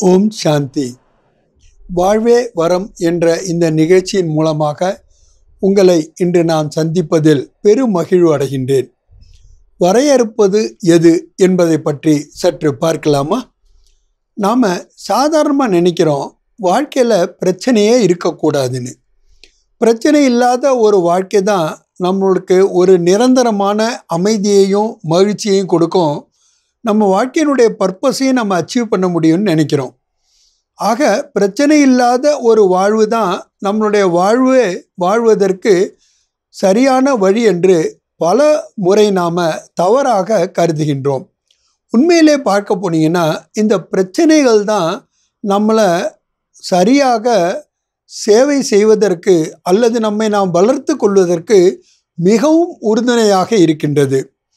ஓம் சாந்தி வாழ்வே வரம் என்ற இந்த நிகழ்ச்சியின் மூலமாக உங்களை இன்று நான் சந்திப்பதில் பெரும் மகிழ்வு அடைகின்றேன் வரையறுப்பது எது என்பதை பற்றி சற்று பார்க்கலாமா நாம் சாதாரணமாக நினைக்கிறோம் வாழ்க்கையில் பிரச்சனையே இருக்கக்கூடாதுன்னு பிரச்சனை இல்லாத ஒரு வாழ்க்கை தான் நம்மளுக்கு ஒரு நிரந்தரமான அமைதியையும் மகிழ்ச்சியையும் கொடுக்கும் நம்ம வாழ்க்கையினுடைய பர்பஸையும் நம்ம அச்சீவ் பண்ண முடியும்னு நினைக்கிறோம் ஆக பிரச்சனை இல்லாத ஒரு வாழ்வு தான் நம்மளுடைய வாழ்வே வாழ்வதற்கு சரியான வழி என்று பல முறை நாம் தவறாக கருதுகின்றோம் உண்மையிலே பார்க்க போனீங்கன்னா இந்த பிரச்சனைகள் தான் நம்மளை சரியாக சேவை செய்வதற்கு அல்லது நம்மை நாம் வளர்த்து கொள்வதற்கு மிகவும் உறுதுணையாக இருக்கின்றது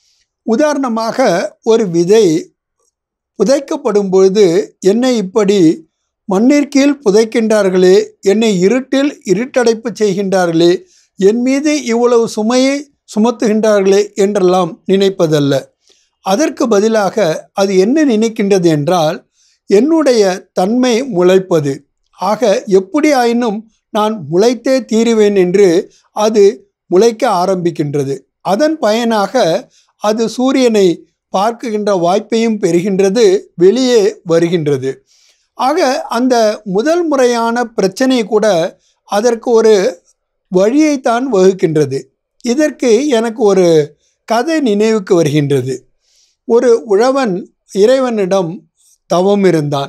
உதாரணமாக ஒரு விதை புதைக்கப்படும் பொழுது என்னை இப்படி மண்ணிற் கீழ் புதைக்கின்றார்களே என்னை இருட்டில் இருட்டடைப்பு செய்கின்றார்களே என் மீது இவ்வளவு சுமையை சுமத்துகின்றார்களே என்றெல்லாம் நினைப்பதல்ல அதற்கு பதிலாக அது என்ன நினைக்கின்றது என்றால் என்னுடைய தன்மை முளைப்பது ஆக எப்படி ஆயினும் நான் முளைத்தே தீருவேன் என்று அது முளைக்க ஆரம்பிக்கின்றது அதன் பயனாக அது சூரியனை பார்க்குகின்ற வாய்ப்பையும் பெறுகின்றது வெளியே வருகின்றது ஆக அந்த முதல் முறையான பிரச்சனை கூட அதற்கு ஒரு வழியைத்தான் வகுக்கின்றது இதற்கு எனக்கு ஒரு கதை நினைவுக்கு வருகின்றது ஒரு உழவன் இறைவனிடம் தவம் இருந்தான்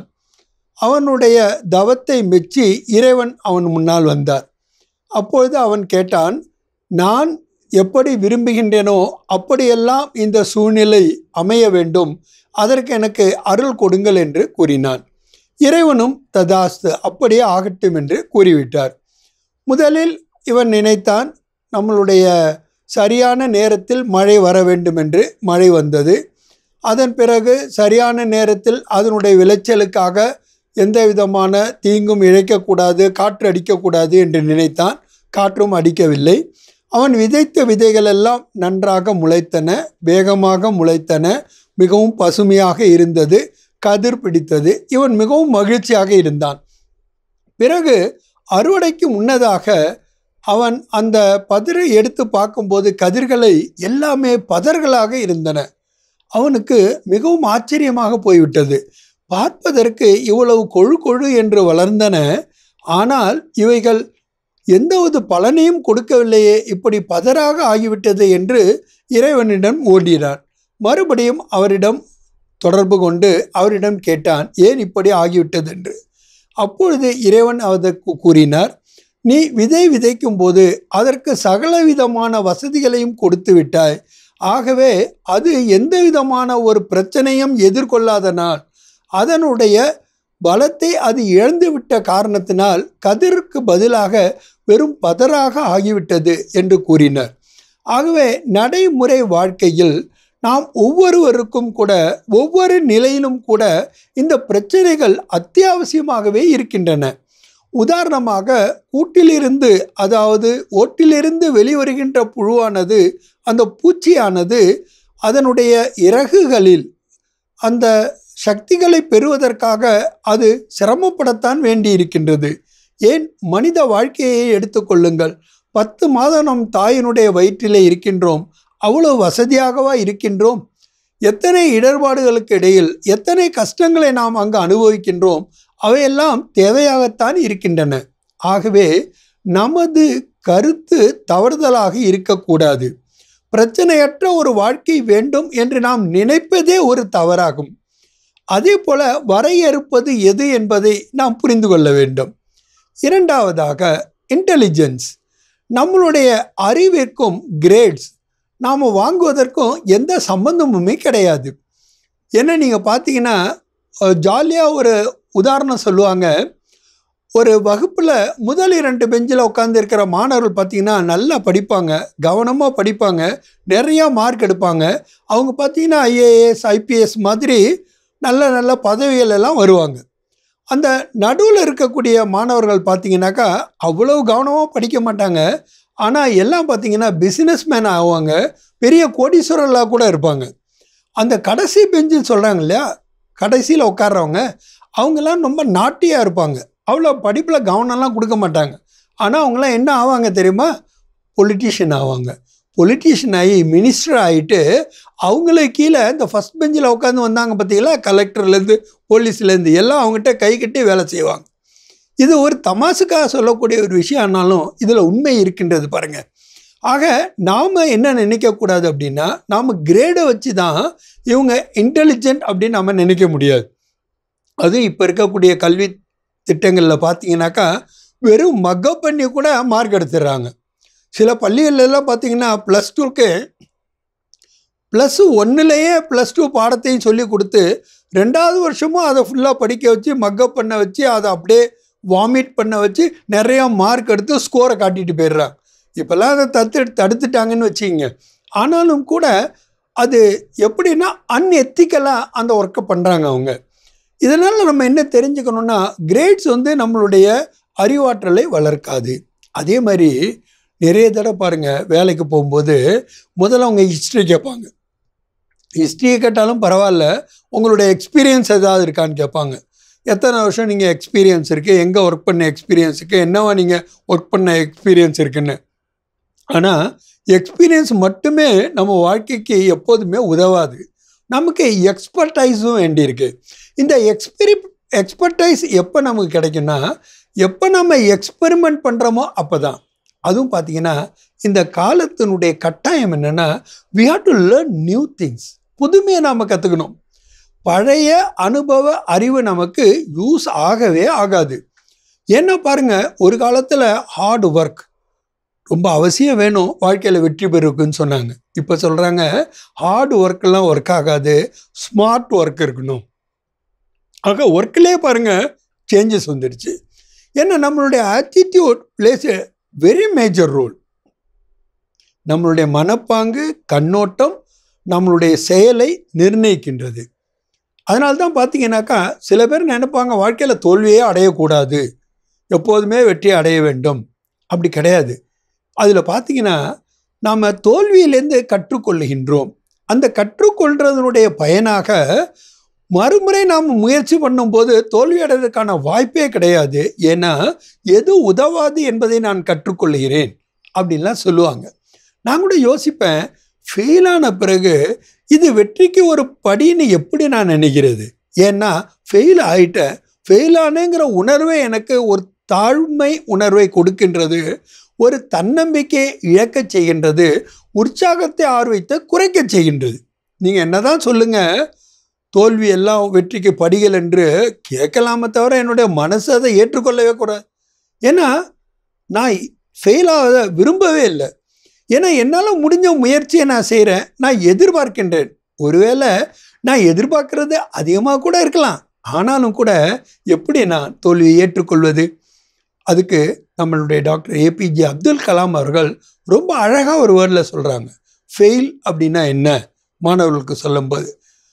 அவனுடைய தவத்தை மெச்சி இறைவன் அவன் முன்னால் வந்தார் அப்பொழுது அவன் கேட்டான் நான் எப்படி விரும்புகின்றேனோ அப்படியெல்லாம் இந்த சூழ்நிலை அமைய வேண்டும் அதற்கு எனக்கு அருள் கொடுங்கள் என்று கூறினான் இறைவனும் ததாஸ்து அப்படியே ஆகட்டும் என்று கூறிவிட்டார் முதலில் இவன் நினைத்தான் நம்மளுடைய சரியான நேரத்தில் மழை வர வேண்டும் என்று மழை வந்தது அதன் பிறகு சரியான நேரத்தில் அதனுடைய விளைச்சலுக்காக எந்த விதமான தீங்கும் இழைக்கக்கூடாது காற்று அடிக்கக்கூடாது என்று நினைத்தான் காற்றும் அடிக்கவில்லை அவன் விதைத்த விதைகள் எல்லாம் நன்றாக முளைத்தன வேகமாக முளைத்தன மிகவும் பசுமையாக இருந்தது கதிர் பிடித்தது இவன் மிகவும் மகிழ்ச்சியாக இருந்தான் பிறகு அறுவடைக்கு முன்னதாக அவன் அந்த பதிரை எடுத்து பார்க்கும்போது கதிர்களை எல்லாமே பதர்களாக இருந்தன அவனுக்கு மிகவும் ஆச்சரியமாக போய்விட்டது பார்ப்பதற்கு இவ்வளவு கொழு கொழு என்று வளர்ந்தன ஆனால் இவைகள் எந்தவது பலனையும் கொடுக்கவில்லையே இப்படி பதராக ஆகிவிட்டது என்று இறைவனிடம் ஓடினான் மறுபடியும் அவரிடம் தொடர்பு கொண்டு அவரிடம் கேட்டான் ஏன் இப்படி ஆகிவிட்டது என்று அப்பொழுது இறைவன் அதற்கு கூறினார் நீ விதை விதைக்கும் போது அதற்கு சகல விதமான வசதிகளையும் கொடுத்து விட்டாய் ஆகவே அது எந்த விதமான ஒரு பிரச்சனையும் எதிர்கொள்ளாத நாள் அதனுடைய பலத்தை அது இழந்துவிட்ட காரணத்தினால் கதிருக்கு பதிலாக வெறும் பதராக ஆகிவிட்டது என்று கூறினர் ஆகவே நடைமுறை வாழ்க்கையில் நாம் ஒவ்வொருவருக்கும் கூட ஒவ்வொரு நிலையிலும் கூட இந்த பிரச்சனைகள் அத்தியாவசியமாகவே இருக்கின்றன உதாரணமாக கூட்டிலிருந்து அதாவது ஓட்டிலிருந்து வெளிவருகின்ற புழுவானது அந்த பூச்சியானது அதனுடைய இறகுகளில் அந்த சக்திகளை பெறுவதற்காக அது சிரமப்படத்தான் வேண்டி இருக்கின்றது ஏன் மனித வாழ்க்கையை எடுத்துக்கொள்ளுங்கள் பத்து மாதம் நம் தாயினுடைய வயிற்றிலே இருக்கின்றோம் அவ்வளவு வசதியாகவா இருக்கின்றோம் எத்தனை இடர்பாடுகளுக்கு இடையில் எத்தனை கஷ்டங்களை நாம் அங்கு அனுபவிக்கின்றோம் அவையெல்லாம் தேவையாகத்தான் இருக்கின்றன ஆகவே நமது கருத்து தவறுதலாக இருக்கக்கூடாது பிரச்சனையற்ற ஒரு வாழ்க்கை வேண்டும் என்று நாம் நினைப்பதே ஒரு தவறாகும் அதே போல வரையறுப்பது எது என்பதை நாம் புரிந்து கொள்ள வேண்டும் இரண்டாவதாக இன்டெலிஜென்ஸ் நம்மளுடைய அறிவிற்கும் கிரேட்ஸ் நாம் வாங்குவதற்கும் எந்த சம்பந்தமுமே கிடையாது ஏன்னா நீங்கள் பார்த்தீங்கன்னா ஜாலியாக ஒரு உதாரணம் சொல்லுவாங்க ஒரு வகுப்பில் முதல் இரண்டு பெஞ்சில் உட்காந்துருக்கிற மாணவர்கள் பார்த்திங்கன்னா நல்லா படிப்பாங்க கவனமாக படிப்பாங்க நிறையா மார்க் எடுப்பாங்க அவங்க பார்த்திங்கன்னா ஐஏஎஸ் ஐபிஎஸ் மாதிரி நல்ல நல்ல பதவிகள் எல்லாம் வருவாங்க அந்த நடுவில் இருக்கக்கூடிய மாணவர்கள் பார்த்திங்கனாக்கா அவ்வளோ கவனமாக படிக்க மாட்டாங்க ஆனால் எல்லாம் பார்த்திங்கன்னா பிஸ்னஸ் மேன் ஆவாங்க பெரிய கோடீஸ்வரர்களாக கூட இருப்பாங்க அந்த கடைசி பெஞ்சில் சொல்கிறாங்க இல்லையா கடைசியில் உட்கார்றவங்க அவங்கெல்லாம் ரொம்ப நாட்டியாக இருப்பாங்க அவ்வளோ படிப்பில் கவனம்லாம் கொடுக்க மாட்டாங்க ஆனால் அவங்களாம் என்ன ஆவாங்க தெரியுமா பொலிட்டீஷியன் ஆவாங்க பொலிட்டீஷியன் ஆகி மினிஸ்டர் ஆகிட்டு அவங்களுக்கு கீழே இந்த ஃபஸ்ட் பெஞ்சில் உட்காந்து வந்தாங்க பார்த்தீங்களா கலெக்டர்லேருந்து போலீஸ்லேருந்து எல்லாம் அவங்ககிட்ட கை கட்டி வேலை செய்வாங்க இது ஒரு தமாசுக்காக சொல்லக்கூடிய ஒரு விஷயம் ஆனாலும் இதில் உண்மை இருக்கின்றது பாருங்க ஆக நாம் என்ன நினைக்கக்கூடாது அப்படின்னா நாம் கிரேடை வச்சு தான் இவங்க இன்டெலிஜென்ட் அப்படின்னு நம்ம நினைக்க முடியாது அதுவும் இப்போ இருக்கக்கூடிய கல்வி திட்டங்களில் பார்த்தீங்கன்னாக்கா வெறும் மக்கப் பண்ணி கூட மார்க் எடுத்துடுறாங்க சில பள்ளிகள்லாம் பார்த்தீங்கன்னா ப்ளஸ் டூக்கு ப்ளஸ் ஒன்றுலேயே ப்ளஸ் டூ பாடத்தையும் சொல்லி கொடுத்து ரெண்டாவது வருஷமும் அதை ஃபுல்லாக படிக்க வச்சு மக்கப் பண்ண வச்சு அதை அப்படியே வாமிட் பண்ண வச்சு நிறையா மார்க் எடுத்து ஸ்கோரை காட்டிட்டு போயிடுறாங்க இப்போல்லாம் அதை தத்து தடுத்துட்டாங்கன்னு வச்சுக்கிங்க ஆனாலும் கூட அது எப்படின்னா அன்எத்திக்கலாக அந்த ஒர்க்கை பண்ணுறாங்க அவங்க இதனால் நம்ம என்ன தெரிஞ்சுக்கணுன்னா கிரேட்ஸ் வந்து நம்மளுடைய அறிவாற்றலை வளர்க்காது அதே மாதிரி நிறைய தடவை பாருங்கள் வேலைக்கு போகும்போது முதல்ல அவங்க ஹிஸ்ட்ரி கேட்பாங்க ஹிஸ்ட்ரியை கேட்டாலும் பரவாயில்ல உங்களுடைய எக்ஸ்பீரியன்ஸ் ஏதாவது இருக்கான்னு கேட்பாங்க எத்தனை வருஷம் நீங்கள் எக்ஸ்பீரியன்ஸ் இருக்குது எங்கே ஒர்க் பண்ண எக்ஸ்பீரியன்ஸ் இருக்குது என்னவா நீங்கள் ஒர்க் பண்ண எக்ஸ்பீரியன்ஸ் இருக்குன்னு ஆனால் எக்ஸ்பீரியன்ஸ் மட்டுமே நம்ம வாழ்க்கைக்கு எப்போதுமே உதவாது நமக்கு எக்ஸ்பர்டைஸும் வேண்டியிருக்கு இந்த எக்ஸ்பெரி எக்ஸ்பர்டைஸ் எப்போ நமக்கு கிடைக்குன்னா எப்போ நம்ம எக்ஸ்பெரிமெண்ட் பண்ணுறோமோ அப்போ தான் அதுவும் பார்த்தீங்கன்னா இந்த காலத்தினுடைய கட்டாயம் என்னென்னா we have to learn new things புதுமையை நாம் கற்றுக்கணும் பழைய அனுபவ அறிவு நமக்கு யூஸ் ஆகவே ஆகாது ஏன்னா பாருங்கள் ஒரு காலத்தில் ஹார்ட் ஒர்க் ரொம்ப அவசியம் வேணும் வாழ்க்கையில் வெற்றி பெறுக்குன்னு சொன்னாங்க இப்போ சொல்கிறாங்க ஹார்ட் ஒர்க்கெல்லாம் ஒர்க் ஆகாது ஸ்மார்ட் ஒர்க் இருக்கணும் ஆக ஒர்க்லேயே பாருங்கள் சேஞ்சஸ் வந்துடுச்சு ஏன்னா நம்மளுடைய attitude plays a very major role நம்மளுடைய மனப்பாங்கு கண்ணோட்டம் நம்மளுடைய செயலை நிர்ணயிக்கின்றது அதனால தான் பார்த்தீங்கன்னாக்கா சில பேர் நினைப்பாங்க வாழ்க்கையில் தோல்வியே அடையக்கூடாது எப்போதுமே வெற்றி அடைய வேண்டும் அப்படி கிடையாது அதில் பார்த்தீங்கன்னா நாம் தோல்வியிலேருந்து கற்றுக்கொள்ளுகின்றோம் அந்த கற்றுக்கொள்றதனுடைய பயனாக மறுமுறை நாம் முயற்சி பண்ணும்போது தோல்வி அடைவதற்கான வாய்ப்பே கிடையாது ஏன்னா எது உதவாது என்பதை நான் கற்றுக்கொள்கிறேன் அப்படின்லாம் சொல்லுவாங்க நான் கூட யோசிப்பேன் ஃபெயிலான பிறகு இது வெற்றிக்கு ஒரு படின்னு எப்படி நான் நினைக்கிறது ஏன்னா ஃபெயில் ஆயிட்டேன் ஃபெயில் ஆனேங்கிற உணர்வே எனக்கு ஒரு தாழ்மை உணர்வை கொடுக்கின்றது ஒரு தன்னம்பிக்கையை இழக்க செய்கின்றது உற்சாகத்தை ஆர்வத்தை குறைக்க செய்கின்றது நீங்கள் என்னதான் சொல்லுங்க தோல்வி எல்லாம் வெற்றிக்கு படிகள் என்று கேட்கலாமே தவிர என்னுடைய மனசு அதை ஏற்றுக்கொள்ளவே கூடாது ஏன்னா நான் ஃபெயில் ஆக விரும்பவே இல்லை ஏன்னா என்னால் முடிஞ்ச முயற்சியை நான் செய்கிறேன் நான் எதிர்பார்க்கின்றேன் ஒருவேளை நான் எதிர்பார்க்கறது அதிகமாக கூட இருக்கலாம் ஆனாலும் கூட எப்படி நான் தோல்வியை ஏற்றுக்கொள்வது அதுக்கு நம்மளுடைய டாக்டர் ஏபிஜே அப்துல் கலாம் அவர்கள் ரொம்ப அழகாக ஒரு வேர்டில் சொல்கிறாங்க ஃபெயில் அப்படின்னா என்ன மாணவர்களுக்கு சொல்லும்போது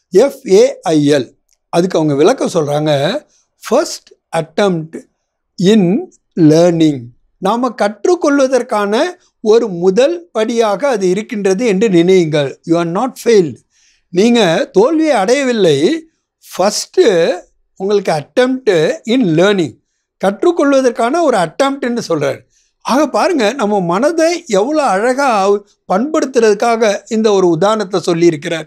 எஃப்ஏஐஎல் அதுக்கு அவங்க விளக்கம் சொல்கிறாங்க ஃபர்ஸ்ட் அட்டம்ப்ட் இன் லேர்னிங் நாம் கற்றுக்கொள்வதற்கான ஒரு முதல் படியாக அது இருக்கின்றது என்று நினையுங்கள் யூ ஆர் நாட் ஃபெயில்டு நீங்கள் தோல்வியை அடையவில்லை ஃபஸ்ட்டு உங்களுக்கு அட்டம்ப்ட்டு இன் லேர்னிங் கற்றுக்கொள்வதற்கான ஒரு அட்டம்ப்ட்னு சொல்கிறார் ஆக பாருங்கள் நம்ம மனதை எவ்வளோ அழகாக பண்படுத்துறதுக்காக இந்த ஒரு உதாரணத்தை சொல்லியிருக்கிறார்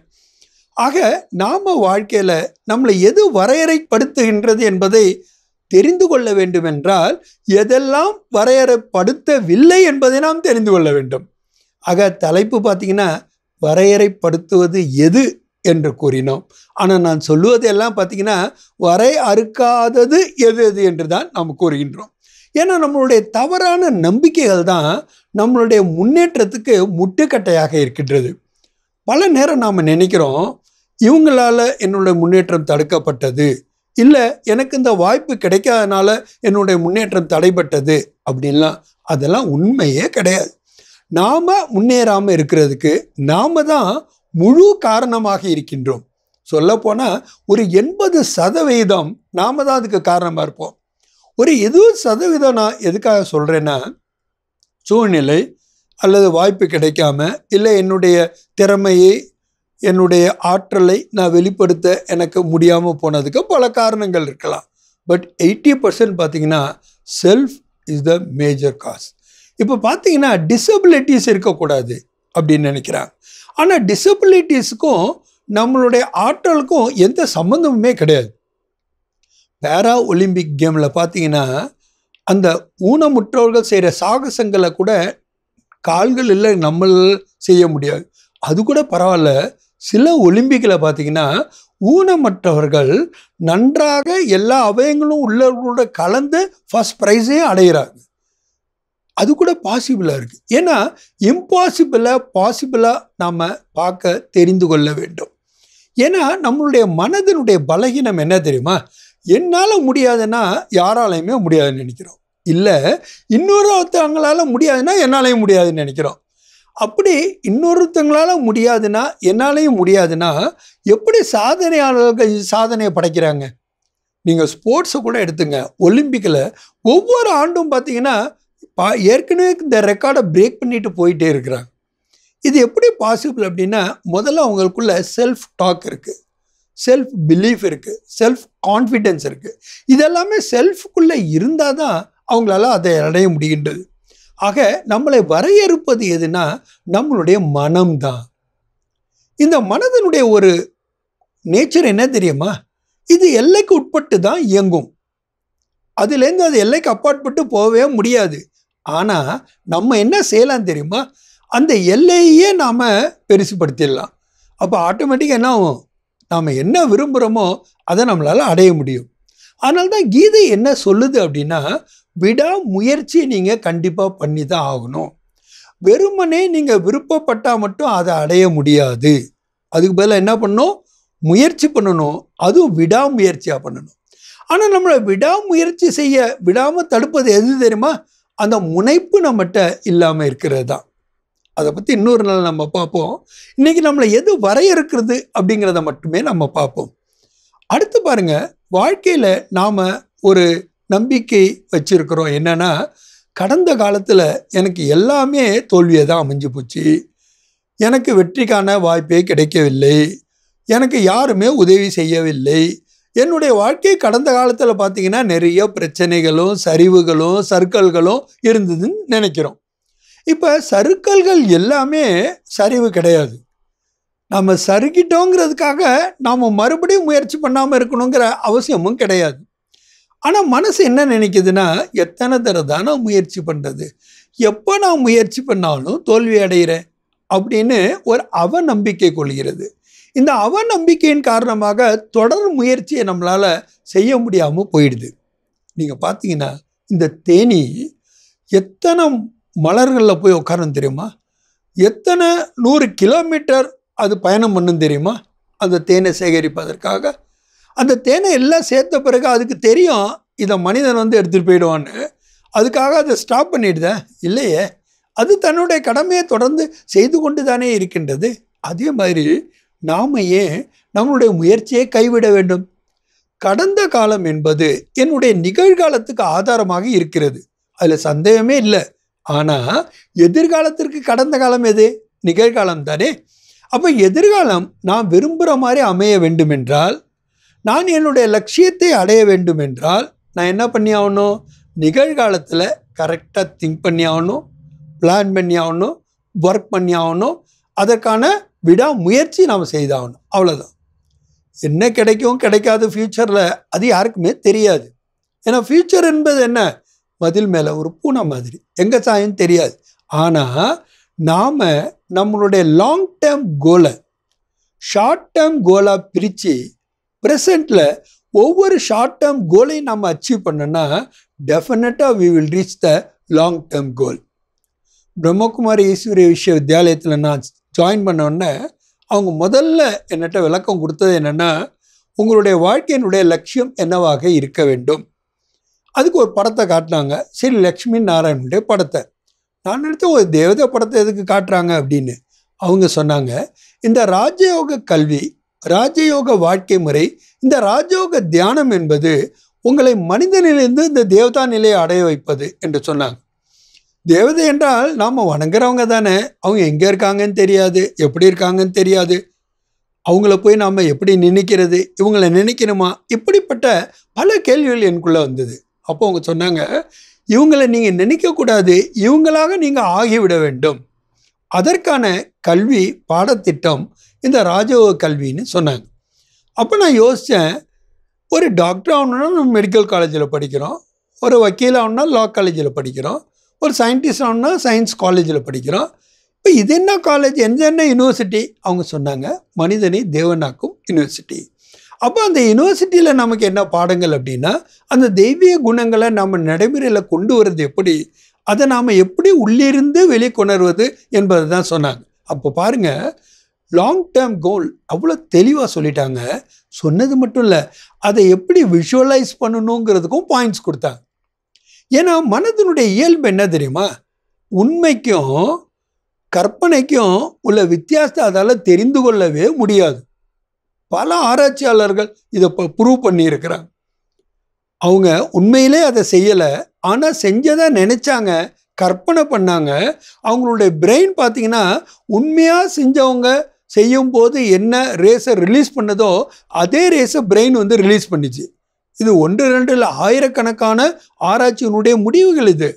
ஆக நாம் வாழ்க்கையில் நம்மளை எது வரையறைப்படுத்துகின்றது என்பதை தெரிந்து கொள்ள வேண்டுமென்றால் எதெல்லாம் வரையறைப்படுத்தவில்லை என்பதை நாம் தெரிந்து கொள்ள வேண்டும் ஆக தலைப்பு பார்த்தீங்கன்னா வரையறைப்படுத்துவது எது என்று கூறினோம் ஆனால் நான் சொல்லுவது எல்லாம் பார்த்தீங்கன்னா வரை அறுக்காதது எது எது என்று தான் நாம் கூறுகின்றோம் ஏன்னா நம்மளுடைய தவறான நம்பிக்கைகள் தான் நம்மளுடைய முன்னேற்றத்துக்கு முட்டுக்கட்டையாக இருக்கின்றது பல நேரம் நாம் நினைக்கிறோம் இவங்களால என்னுடைய முன்னேற்றம் தடுக்கப்பட்டது இல்லை எனக்கு இந்த வாய்ப்பு கிடைக்காதனால என்னுடைய முன்னேற்றம் தடைப்பட்டது அப்படின்லாம் அதெல்லாம் உண்மையே கிடையாது நாம் முன்னேறாமல் இருக்கிறதுக்கு நாம் தான் முழு காரணமாக இருக்கின்றோம் சொல்லப்போனால் ஒரு எண்பது சதவீதம் நாம் தான் அதுக்கு காரணமாக இருப்போம் ஒரு இருபது சதவீதம் நான் எதுக்காக சொல்கிறேன்னா சூழ்நிலை அல்லது வாய்ப்பு கிடைக்காம இல்லை என்னுடைய திறமையை என்னுடைய ஆற்றலை நான் வெளிப்படுத்த எனக்கு முடியாமல் போனதுக்கு பல காரணங்கள் இருக்கலாம் பட் எயிட்டி பர்சன்ட் பார்த்தீங்கன்னா self is the major cause இப்போ பார்த்தீங்கன்னா டிசபிலிட்டிஸ் இருக்கக்கூடாது அப்படின்னு நினைக்கிறாங்க ஆனால் டிசபிலிட்டிஸுக்கும் நம்மளுடைய ஆற்றலுக்கும் எந்த சம்மந்தமுமே கிடையாது பேரா ஒலிம்பிக் கேமில் பார்த்தீங்கன்னா அந்த ஊனமுற்றவர்கள் செய்கிற சாகசங்களை கூட கால்கள் இல்லை நம்ம செய்ய முடியாது அது கூட பரவாயில்ல சில ஒலிம்பிக்கில் பார்த்தீங்கன்னா ஊனமற்றவர்கள் நன்றாக எல்லா அவயங்களும் உள்ளவர்களோட கலந்து ஃபர்ஸ்ட் ப்ரைஸே அடைகிறாங்க அது கூட பாசிபிளாக இருக்குது ஏன்னா இம்பாசிபிளாக பாசிபிளாக நாம் பார்க்க தெரிந்து கொள்ள வேண்டும் ஏன்னா நம்மளுடைய மனதினுடைய பலகீனம் என்ன தெரியுமா என்னால் முடியாதுன்னா யாராலையுமே முடியாதுன்னு நினைக்கிறோம் இல்லை இன்னொருத்தவங்களால முடியாதுன்னா என்னாலையும் முடியாதுன்னு நினைக்கிறோம் அப்படி இன்னொருத்தங்களால முடியாதுன்னா என்னாலையும் முடியாதுன்னா எப்படி சாதனையாளர்கள் சாதனையை படைக்கிறாங்க நீங்கள் ஸ்போர்ட்ஸை கூட எடுத்துங்க ஒலிம்பிக்கில் ஒவ்வொரு ஆண்டும் பார்த்தீங்கன்னா பா ஏற்கனவே இந்த ரெக்கார்டை பிரேக் பண்ணிட்டு போயிட்டே இருக்கிறாங்க இது எப்படி பாசிபிள் அப்படின்னா முதல்ல அவங்களுக்குள்ள செல்ஃப் டாக் இருக்குது செல்ஃப் பிலீஃப் இருக்குது செல்ஃப் கான்ஃபிடென்ஸ் இருக்குது இதெல்லாமே செல்ஃபுக்குள்ளே இருந்தால் தான் அவங்களால அதை அடைய முடிகின்றது ஆக நம்மளை வரையறுப்பது எதுனா நம்மளுடைய மனம்தான் இந்த மனதனுடைய ஒரு நேச்சர் என்ன தெரியுமா இது எல்லைக்கு உட்பட்டு தான் இயங்கும் அதுலேருந்து அது எல்லைக்கு அப்பாற்பட்டு போகவே முடியாது ஆனால் நம்ம என்ன செய்யலாம் தெரியுமா அந்த எல்லையே நாம் பெருசுப்படுத்திடலாம் அப்போ ஆட்டோமேட்டிக்காக என்ன ஆகும் நாம் என்ன விரும்புகிறோமோ அதை நம்மளால் அடைய முடியும் அதனால தான் கீதை என்ன சொல்லுது அப்படின்னா விடா முயற்சியை நீங்கள் கண்டிப்பாக பண்ணி தான் ஆகணும் வெறுமனே நீங்கள் விருப்பப்பட்டால் மட்டும் அதை அடைய முடியாது அதுக்கு பதிலாக என்ன பண்ணணும் முயற்சி பண்ணணும் அதுவும் விடாமுயற்சியாக பண்ணணும் ஆனால் நம்மளை விடாமுயற்சி செய்ய விடாமல் தடுப்பது எது தெரியுமா அந்த முனைப்பு நம்மகிட்ட இல்லாமல் இருக்கிறது தான் அதை பற்றி இன்னொரு நாள் நம்ம பார்ப்போம் இன்றைக்கி நம்மளை எது வரையறுக்கிறது அப்படிங்கிறத மட்டுமே நம்ம பார்ப்போம் அடுத்து பாருங்க வாழ்க்கையில் நாம் ஒரு நம்பிக்கை வச்சிருக்கிறோம் என்னன்னா கடந்த காலத்தில் எனக்கு எல்லாமே தோல்வியை தான் அமைஞ்சு போச்சு எனக்கு வெற்றிக்கான வாய்ப்பே கிடைக்கவில்லை எனக்கு யாருமே உதவி செய்யவில்லை என்னுடைய வாழ்க்கை கடந்த காலத்தில் பார்த்தீங்கன்னா நிறைய பிரச்சனைகளும் சரிவுகளும் சர்க்கல்களும் இருந்ததுன்னு நினைக்கிறோம் இப்போ சறுக்கல்கள் எல்லாமே சரிவு கிடையாது நம்ம சறுக்கிட்டோங்கிறதுக்காக நாம் மறுபடியும் முயற்சி பண்ணாமல் இருக்கணுங்கிற அவசியமும் கிடையாது ஆனால் மனசு என்ன நினைக்குதுன்னா எத்தனை தடவை தான் நான் முயற்சி பண்ணுறது எப்போ நான் முயற்சி பண்ணாலும் தோல்வி அடைகிறேன் அப்படின்னு ஒரு அவநம்பிக்கை கொள்கிறது இந்த அவநம்பிக்கையின் காரணமாக தொடர் முயற்சியை நம்மளால் செய்ய முடியாமல் போயிடுது நீங்கள் பார்த்தீங்கன்னா இந்த தேனி எத்தனை மலர்களில் போய் உட்காரணும் தெரியுமா எத்தனை நூறு கிலோமீட்டர் அது பயணம் பண்ணும் தெரியுமா அந்த தேனை சேகரிப்பதற்காக அந்த தேனை எல்லாம் சேர்த்த பிறகு அதுக்கு தெரியும் இதை மனிதன் வந்து எடுத்துகிட்டு போயிடுவான்னு அதுக்காக அதை ஸ்டாப் பண்ணிடுதேன் இல்லையே அது தன்னுடைய கடமையை தொடர்ந்து செய்து கொண்டு தானே இருக்கின்றது அதே மாதிரி நாம் ஏன் நம்மளுடைய முயற்சியை கைவிட வேண்டும் கடந்த காலம் என்பது என்னுடைய நிகழ்காலத்துக்கு ஆதாரமாக இருக்கிறது அதில் சந்தேகமே இல்லை ஆனால் எதிர்காலத்திற்கு கடந்த காலம் எது நிகழ்காலம் தானே அப்போ எதிர்காலம் நான் விரும்புகிற மாதிரி அமைய வேண்டுமென்றால் நான் என்னுடைய லட்சியத்தை அடைய வேண்டுமென்றால் நான் என்ன பண்ணி ஆகணும் நிகழ்காலத்தில் கரெக்டாக திங்க் பண்ணி ஆகணும் பிளான் பண்ணி ஆகணும் ஒர்க் பண்ணி ஆகணும் அதற்கான விடா முயற்சி நாம் செய்தாகணும் அவ்வளோதான் என்ன கிடைக்கும் கிடைக்காது ஃப்யூச்சரில் அது யாருக்குமே தெரியாது ஏன்னா ஃப்யூச்சர் என்பது என்ன மதில் மேலே ஒரு பூனை மாதிரி எங்கே சாயம் தெரியாது ஆனால் நாம் நம்மளுடைய லாங் டேர்ம் கோலை ஷார்ட் டேர்ம் கோலாக பிரித்து ப்ரெசண்ட்டில் ஒவ்வொரு ஷார்ட் டேர்ம் கோலையும் நம்ம அச்சீவ் பண்ணோன்னா டெஃபினட்டாக we will reach the long term goal Brahma Kumari Ishwariya விஸ்வவித்யாலயத்தில் நான் ஜாயின் பண்ணோடனே அவங்க முதல்ல என்னட்ட விளக்கம் கொடுத்தது என்னென்னா உங்களுடைய வாழ்க்கையினுடைய லட்சியம் என்னவாக இருக்க வேண்டும் அதுக்கு ஒரு படத்தை காட்டினாங்க சரி லக்ஷ்மி நாராயணனுடைய படத்தை நான் நினைச்சேன் ஒரு தேவதை படத்தை எதுக்கு காட்டுறாங்க அப்படின்னு அவங்க சொன்னாங்க இந்த ராஜயோக கல்வி ராஜயோக வாழ்க்கை முறை இந்த ராஜயோக தியானம் என்பது உங்களை மனித நிலையிலிருந்து இந்த தேவதா நிலையை அடைய வைப்பது என்று சொன்னாங்க தேவதை என்றால் நாம் வணங்குறவங்க தானே அவங்க எங்கே இருக்காங்கன்னு தெரியாது எப்படி இருக்காங்கன்னு தெரியாது அவங்கள போய் நாம் எப்படி நினைக்கிறது இவங்களை நினைக்கணுமா இப்படிப்பட்ட பல கேள்விகள் எனக்குள்ளே வந்தது அப்போ அவங்க சொன்னாங்க இவங்களை நீங்கள் நினைக்கக்கூடாது இவங்களாக நீங்கள் ஆகிவிட வேண்டும் அதற்கான கல்வி பாடத்திட்டம் இந்த ராஜயோக கல்வின்னு சொன்னாங்க அப்போ நான் யோசித்தேன் ஒரு டாக்டர் ஆகணும்னா நம்ம மெடிக்கல் காலேஜில் படிக்கிறோம் ஒரு வக்கீல் ஆகணும்னா லா காலேஜில் படிக்கிறோம் ஒரு சயின்டிஸ்ட் ஆகணும்னா சயின்ஸ் காலேஜில் படிக்கிறோம் இப்போ இது என்ன காலேஜ் எந்த என்ன யூனிவர்சிட்டி அவங்க சொன்னாங்க மனிதனை தேவனாக்கும் யூனிவர்சிட்டி அப்போ அந்த யூனிவர்சிட்டியில் நமக்கு என்ன பாடங்கள் அப்படின்னா அந்த தெய்வீக குணங்களை நம்ம நடைமுறையில் கொண்டு வர்றது எப்படி அதை நாம் எப்படி உள்ளிருந்து வெளிக்கொணர்வது என்பதை தான் சொன்னாங்க அப்போ பாருங்க லாங் டேர்ம் கோல் அவ்வளோ தெளிவாக சொல்லிட்டாங்க சொன்னது மட்டும் இல்லை அதை எப்படி விஷுவலைஸ் பண்ணணுங்கிறதுக்கும் பாயிண்ட்ஸ் கொடுத்தாங்க ஏன்னா மனதினுடைய இயல்பு என்ன தெரியுமா உண்மைக்கும் கற்பனைக்கும் உள்ள வித்தியாசத்தை அதால் தெரிந்து கொள்ளவே முடியாது பல ஆராய்ச்சியாளர்கள் இதை இப்போ ப்ரூவ் பண்ணியிருக்கிறாங்க அவங்க உண்மையிலே அதை செய்யலை ஆனால் செஞ்சதை நினச்சாங்க கற்பனை பண்ணாங்க அவங்களுடைய பிரெயின் பார்த்தீங்கன்னா உண்மையாக செஞ்சவங்க செய்யும்போது என்ன ரேஸை ரிலீஸ் பண்ணதோ அதே ரேஸை பிரெயின் வந்து ரிலீஸ் பண்ணிச்சு இது ஒன்று ரெண்டு இல்லை ஆயிரக்கணக்கான ஆராய்ச்சியினுடைய முடிவுகள் இது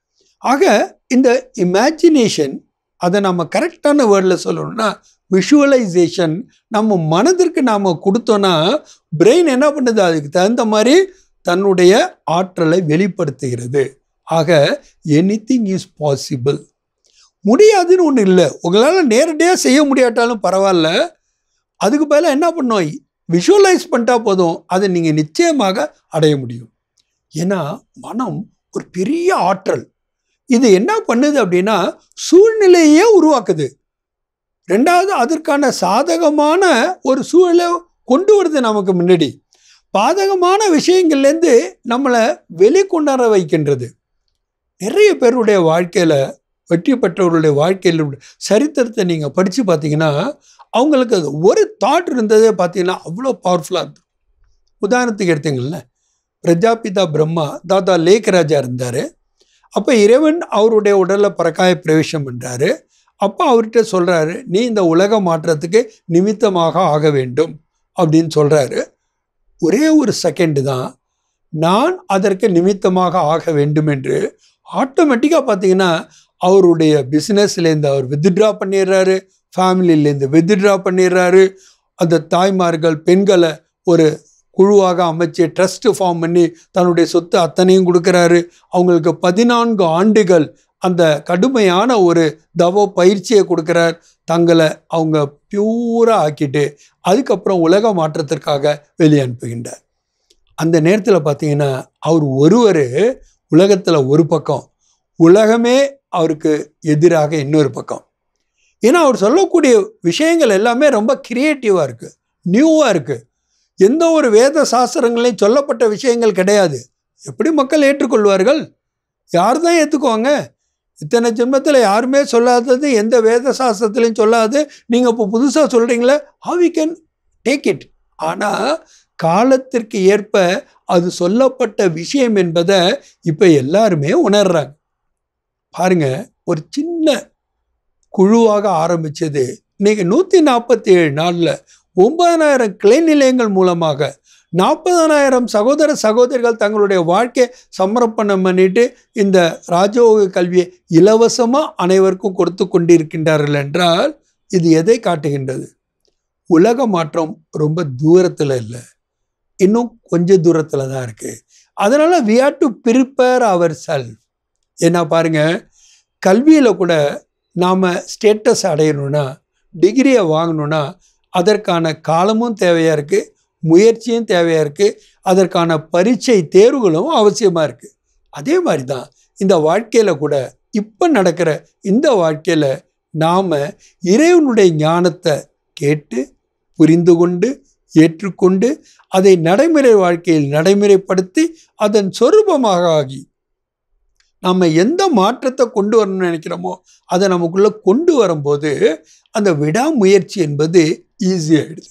ஆக இந்த இமேஜினேஷன் அதை நம்ம கரெக்டான வேர்டில் சொல்லணும்னா விஷுவலைசேஷன் நம்ம மனதிற்கு நாம் கொடுத்தோன்னா பிரெயின் என்ன பண்ணுது அதுக்கு தகுந்த மாதிரி தன்னுடைய ஆற்றலை வெளிப்படுத்துகிறது ஆக எனி திங் இஸ் பாசிபிள் முடியாதுன்னு ஒன்று இல்லை உங்களால் நேரடியாக செய்ய முடியாட்டாலும் பரவாயில்ல அதுக்கு மேலே என்ன பண்ணோம் விஷுவலைஸ் பண்ணிட்டா போதும் அதை நீங்கள் நிச்சயமாக அடைய முடியும் ஏன்னா மனம் ஒரு பெரிய ஆற்றல் இது என்ன பண்ணுது அப்படின்னா சூழ்நிலையே உருவாக்குது ரெண்டாவது அதற்கான சாதகமான ஒரு சூழலை கொண்டு வருது நமக்கு முன்னாடி பாதகமான விஷயங்கள்லேருந்து நம்மளை வெளிக்கொண்டார வைக்கின்றது நிறைய பேருடைய வாழ்க்கையில் வெற்றி பெற்றவர்களுடைய வாழ்க்கையில் சரித்திரத்தை நீங்கள் படித்து பார்த்தீங்கன்னா அவங்களுக்கு அது ஒரு தாட் இருந்ததே பார்த்தீங்கன்னா அவ்வளோ பவர்ஃபுல்லாக இருந்தது உதாரணத்துக்கு எடுத்தீங்களேன் பிரஜாபிதா பிரம்மா தாத்தா லேக்கராஜா இருந்தார் அப்போ இறைவன் அவருடைய உடலில் பறக்காய பிரவேசம் பண்ணுறாரு அப்போ அவர்கிட்ட சொல்கிறாரு நீ இந்த உலக மாற்றத்துக்கு நிமித்தமாக ஆக வேண்டும் அப்படின்னு சொல்கிறாரு ஒரே ஒரு செகண்டு தான் நான் அதற்கு நிமித்தமாக ஆக வேண்டும் என்று ஆட்டோமேட்டிக்காக பார்த்தீங்கன்னா அவருடைய பிஸ்னஸ்லேருந்து அவர் வித்ட்ரா பண்ணிடுறாரு ஃபேமிலியிலேருந்து வித்ட்ரா பண்ணிடுறாரு அந்த தாய்மார்கள் பெண்களை ஒரு குழுவாக அமைச்சு ட்ரஸ்ட்டு ஃபார்ம் பண்ணி தன்னுடைய சொத்து அத்தனையும் கொடுக்குறாரு அவங்களுக்கு பதினான்கு ஆண்டுகள் அந்த கடுமையான ஒரு தவ பயிற்சியை கொடுக்குறார் தங்களை அவங்க பியூராக ஆக்கிட்டு அதுக்கப்புறம் உலக மாற்றத்திற்காக வெளியே அனுப்புகின்றார் அந்த நேரத்தில் பார்த்தீங்கன்னா அவர் ஒருவர் உலகத்தில் ஒரு பக்கம் உலகமே அவருக்கு எதிராக இன்னொரு பக்கம் ஏன்னா அவர் சொல்லக்கூடிய விஷயங்கள் எல்லாமே ரொம்ப கிரியேட்டிவாக இருக்குது நியூவாக இருக்குது எந்த ஒரு வேத சாஸ்திரங்களையும் சொல்லப்பட்ட விஷயங்கள் கிடையாது எப்படி மக்கள் ஏற்றுக்கொள்வார்கள் யார் தான் ஏற்றுக்குவாங்க இத்தனை ஜென்மத்தில் யாருமே சொல்லாதது எந்த வேத சாஸ்திரத்திலையும் சொல்லாது நீங்கள் இப்போ புதுசாக சொல்கிறீங்களே how we can take it ஆனால் காலத்திற்கு ஏற்ப அது சொல்லப்பட்ட விஷயம் என்பதை இப்போ எல்லாருமே உணர்றாங்க பாருங்க ஒரு சின்ன குழுவாக ஆரம்பித்தது இன்னைக்கு நூற்றி நாற்பத்தி ஏழு நாளில் ஒன்பதனாயிரம் கிளை நிலையங்கள் மூலமாக நாற்பதனாயிரம் சகோதர சகோதரிகள் தங்களுடைய வாழ்க்கையை சமர்ப்பணம் பண்ணிட்டு இந்த ராஜயோக கல்வியை இலவசமாக அனைவருக்கும் கொடுத்து கொண்டிருக்கின்றார்கள் என்றால் இது எதை காட்டுகின்றது உலக மாற்றம் ரொம்ப தூரத்தில் இல்லை இன்னும் கொஞ்ச தூரத்தில் தான் இருக்குது அதனால் we have to prepare our self ஏன்னா பாருங்க கல்வியில் கூட நாம் ஸ்டேட்டஸ் அடையணும்னா டிகிரியை வாங்கணும்னா அதற்கான காலமும் தேவையாக இருக்குது முயற்சியும் தேவையாக இருக்குது அதற்கான பரீட்சை தேர்வுகளும் அவசியமாக இருக்குது அதே மாதிரி தான் இந்த வாழ்க்கையில் கூட இப்போ நடக்கிற இந்த வாழ்க்கையில் நாம் இறைவனுடைய ஞானத்தை கேட்டு புரிந்து கொண்டு ஏற்றுக்கொண்டு அதை நடைமுறை வாழ்க்கையில் நடைமுறைப்படுத்தி அதன் சொரூபமாக ஆகி நம்ம எந்த மாற்றத்தை கொண்டு வரணும்னு நினைக்கிறோமோ அதை நமக்குள்ளே கொண்டு வரும்போது அந்த விடாமுயற்சி என்பது ஈஸியாகிடுது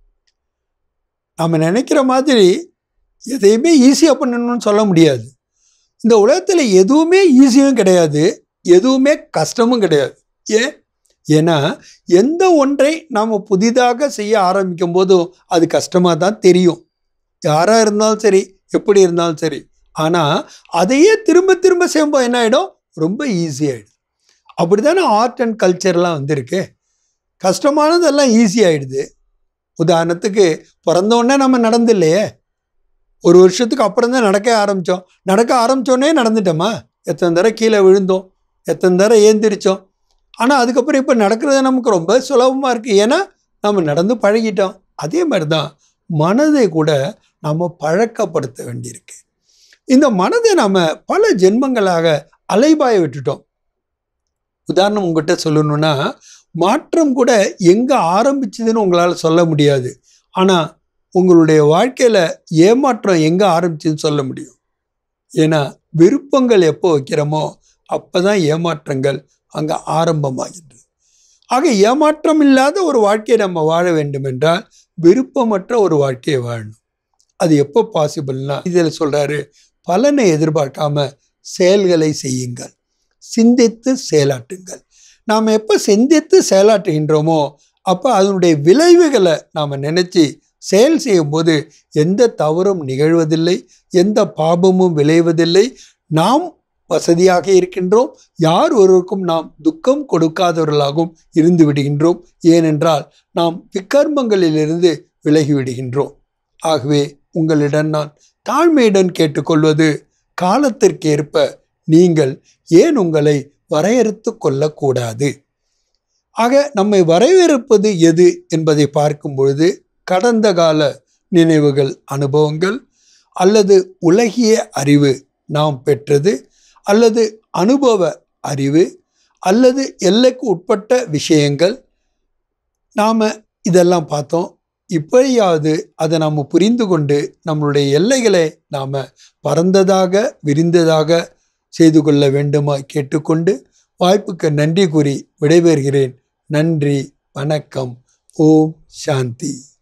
நம்ம நினைக்கிற மாதிரி எதையுமே ஈஸியாக பண்ணணும்னு சொல்ல முடியாது இந்த உலகத்தில் எதுவுமே ஈஸியும் கிடையாது எதுவுமே கஷ்டமும் கிடையாது ஏன் ஏன்னா எந்த ஒன்றை நாம் புதிதாக செய்ய ஆரம்பிக்கும் போதும் அது கஷ்டமாக தான் தெரியும் யாராக இருந்தாலும் சரி எப்படி இருந்தாலும் சரி ஆனால் அதையே திரும்ப திரும்ப செய்யும்போது என்ன ஆகிடும் ரொம்ப ஈஸியாகிடும் அப்படி தானே ஆர்ட் அண்ட் கல்ச்சர்லாம் வந்திருக்கு கஷ்டமானதெல்லாம் ஈஸி ஆகிடுது உதாரணத்துக்கு பிறந்த உடனே நம்ம நடந்து இல்லையே ஒரு வருஷத்துக்கு அப்புறம் தான் நடக்க ஆரம்பித்தோம் நடக்க ஆரம்பித்தோடனே நடந்துட்டோமா எத்தனை தடவை கீழே விழுந்தோம் எத்தனை தடவை ஏந்திரிச்சோம் ஆனால் அதுக்கப்புறம் இப்போ நடக்கிறது நமக்கு ரொம்ப சுலபமாக இருக்குது ஏன்னா நம்ம நடந்து பழகிட்டோம் அதே மாதிரி தான் மனதை கூட நம்ம பழக்கப்படுத்த வேண்டியிருக்கு இந்த மனதை நாம் பல ஜென்மங்களாக அலைபாய விட்டுட்டோம் உதாரணம் உங்கள்கிட்ட சொல்லணும்னா மாற்றம் கூட எங்கே ஆரம்பிச்சதுன்னு உங்களால் சொல்ல முடியாது ஆனால் உங்களுடைய வாழ்க்கையில் ஏமாற்றம் எங்கே ஆரம்பிச்சதுன்னு சொல்ல முடியும் ஏன்னா விருப்பங்கள் எப்போ வைக்கிறோமோ அப்போ தான் ஏமாற்றங்கள் அங்கே ஆரம்பமாகின்றது ஆக ஏமாற்றம் இல்லாத ஒரு வாழ்க்கையை நம்ம வாழ வேண்டும் என்றால் விருப்பமற்ற ஒரு வாழ்க்கையை வாழணும் அது எப்போ பாசிபிள்னா இதில் சொல்கிறாரு பலனை எதிர்பார்க்காம செயல்களை செய்யுங்கள் சிந்தித்து செயலாற்றுங்கள் நாம் எப்போ சிந்தித்து செயலாற்றுகின்றோமோ அப்போ அதனுடைய விளைவுகளை நாம் நினச்சி செயல் செய்யும்போது எந்த தவறும் நிகழ்வதில்லை எந்த பாபமும் விளைவதில்லை நாம் வசதியாக இருக்கின்றோம் யார் ஒருவருக்கும் நாம் துக்கம் கொடுக்காதவர்களாகவும் இருந்து விடுகின்றோம் ஏனென்றால் நாம் விக்கர்மங்களிலிருந்து விலகி விடுகின்றோம் ஆகவே உங்களிடம் நான் தாழ்மையுடன் கேட்டுக்கொள்வது காலத்திற்கேற்ப நீங்கள் ஏன் உங்களை வரையறுத்து கொள்ளக்கூடாது ஆக நம்மை வரையறுப்பது எது என்பதை பார்க்கும் பொழுது கடந்த கால நினைவுகள் அனுபவங்கள் அல்லது உலகிய அறிவு நாம் பெற்றது அல்லது அனுபவ அறிவு அல்லது எல்லைக்கு உட்பட்ட விஷயங்கள் நாம் இதெல்லாம் பார்த்தோம் இப்படியாவது அதை நாம் புரிந்து கொண்டு நம்மளுடைய எல்லைகளை நாம் பறந்ததாக விரிந்ததாக செய்து கொள்ள வேண்டுமா கேட்டுக்கொண்டு வாய்ப்புக்கு நன்றி கூறி விடைபெறுகிறேன் நன்றி வணக்கம் ஓம் சாந்தி